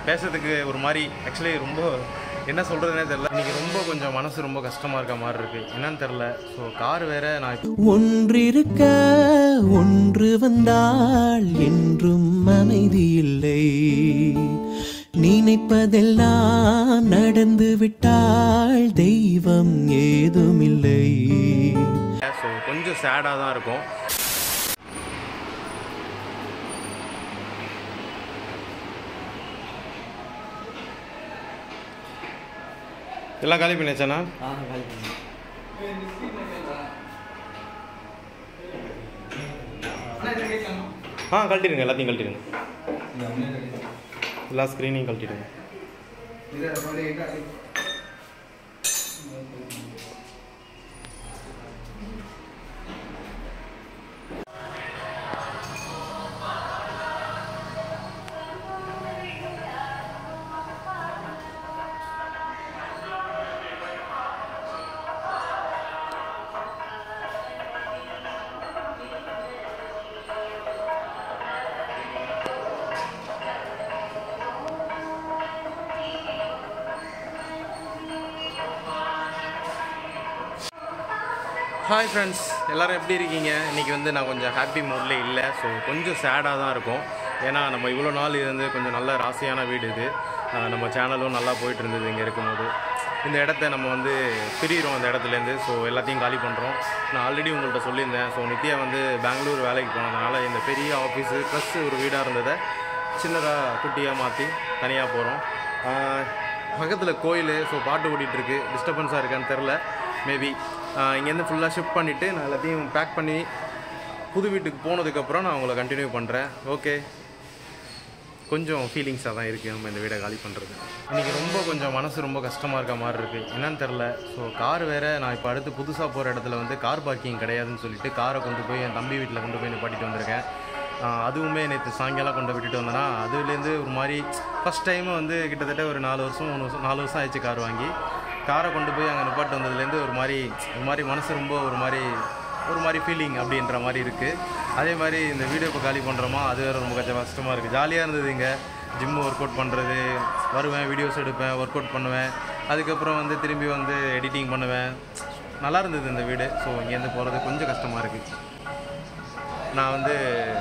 பேசுறதுக்கு ஒரு மாதிரி ஆக்சுவலி ரொம்ப என்ன சொல்கிறதுனே தெரில இன்றைக்கி ரொம்ப கொஞ்சம் மனசு ரொம்ப கஷ்டமாக இருக்க மாதிரி இருக்குது என்னன்னு தெரில ஸோ கார் வேறு நான் இப்போ ஒன்றிருக்க ஒன்று வந்தால் என்றும் அமைதி இல்லை நினைப்பதெல்லாம் நடந்து விட்டால் தெய்வம் ஏதுமில்லை ஸோ கொஞ்சம் சேடாக தான் இருக்கும் எல்லாம் காலி பண்ணியாச்சாண்ணா ஆ கழட்டிடுங்க எல்லாத்தையும் கழட்டிடுங்க எல்லா ஸ்க்ரீனையும் கழட்டிடுங்க ஹாய் ஃப்ரெண்ட்ஸ் எல்லாரும் எப்படி இருக்கீங்க இன்றைக்கி வந்து நான் கொஞ்சம் ஹாப்பி மூட்லேயே இல்லை ஸோ கொஞ்சம் சேடாக தான் இருக்கும் ஏன்னா நம்ம இவ்வளோ நாள் இருந்து கொஞ்சம் நல்ல ராசியான வீடு இது ஆஹ் நம்ம சேனலும் நல்லா போயிட்டு இருந்தது இங்கே இருக்கும்போது இந்த இடத்த நம்ம வந்து பிரிகிறோம் அந்த இடத்துலேருந்து ஸோ எல்லாத்தையும் காலி பண்ணுறோம் நான் ஆல்ரெடி உங்கள்கிட்ட சொல்லியிருந்தேன் ஸோ நித்யா வந்து பெங்களூர் வேலைக்கு போனதுனால இந்த பெரிய ஆஃபீஸு ப்ளஸ் ஒரு வீடாக இருந்ததை சின்னதாக குட்டியாக மாற்றி தனியாக போகிறோம் பக்கத்தில் கோயில் ஸோ பாட்டு ஓடிட்டுருக்கு டிஸ்டர்பன்ஸாக இருக்கான்னு தெரில மேபி இங்கேருந்து ஃபுல்லாக ஷிஃப்ட் பண்ணிவிட்டு நான் எல்லாத்தையும் பேக் பண்ணி புது வீட்டுக்கு போனதுக்கப்புறம் நான் உங்களை கண்டினியூ பண்ணுறேன் ஓகே கொஞ்சம் ஃபீலிங்ஸாக தான் இருக்குது நம்ம இந்த வீடை காலி பண்ணுறது இன்றைக்கி ரொம்ப கொஞ்சம் மனசு ரொம்ப கஷ்டமாக இருக்க மாதிரி இருக்குது என்னன்னு தெரில ஸோ கார் வேறு நான் இப்போ அடுத்து புதுசாக போகிற இடத்துல வந்து கார் பார்க்கிங் கிடையாதுன்னு சொல்லிட்டு காரை கொண்டு போய் என் தம்பி வீட்டில் கொண்டு போய் நிப்பாட்டிட்டு வந்திருக்கேன் ஆஹ் அதுவுமே நேற்று சாயங்காலம் கொண்டு விட்டுட்டு வந்தேன்னா அதுலேருந்து ஒரு மாதிரி ஃபஸ்ட் டைம் வந்து கிட்டத்தட்ட ஒரு நாலு வருஷம் மூணு வருஷம் நாலு வருஷம் ஆயிடுச்சு கார் வாங்கி காரை கொண்டு போய் அங்கே நிப்பாட்டு வந்ததுலேருந்து ஒரு மாதிரி ஒரு மாதிரி மனசு ரொம்ப ஒரு மாதிரி ஒரு மாதிரி ஃபீலிங் அப்படின்ற மாதிரி இருக்குது அதே மாதிரி இந்த வீடியோ இப்போ காலி பண்ணுறோமா அது வேறு ரொம்ப கொஞ்சம் கஷ்டமாக இருக்குது ஜாலியாக இருந்தது இங்கே ஜிம் ஒர்க் அவுட் பண்ணுறது வருவேன் வீடியோஸ் எடுப்பேன் ஒர்க் அவுட் பண்ணுவேன் அதுக்கப்புறம் வந்து திரும்பி வந்து எடிட்டிங் பண்ணுவேன் நல்லா இருந்தது இந்த வீடு ஸோ இங்கேருந்து போகிறது கொஞ்சம் கஷ்டமாக இருக்குது நான் வந்து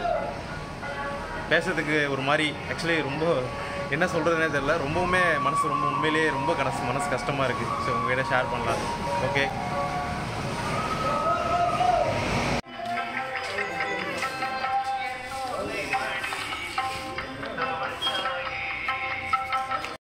பேசுறதுக்கு ஒரு மாதிரி ஆக்சுவலி ரொம்ப என்ன சொல்கிறதுனே தெரில ரொம்பவுமே மனசு ரொம்ப உண்மையிலேயே ரொம்ப கனசு மனசு கஷ்டமாக இருக்குது ஸோ உங்ககிட்ட ஷேர் பண்ணலாம் ஓகே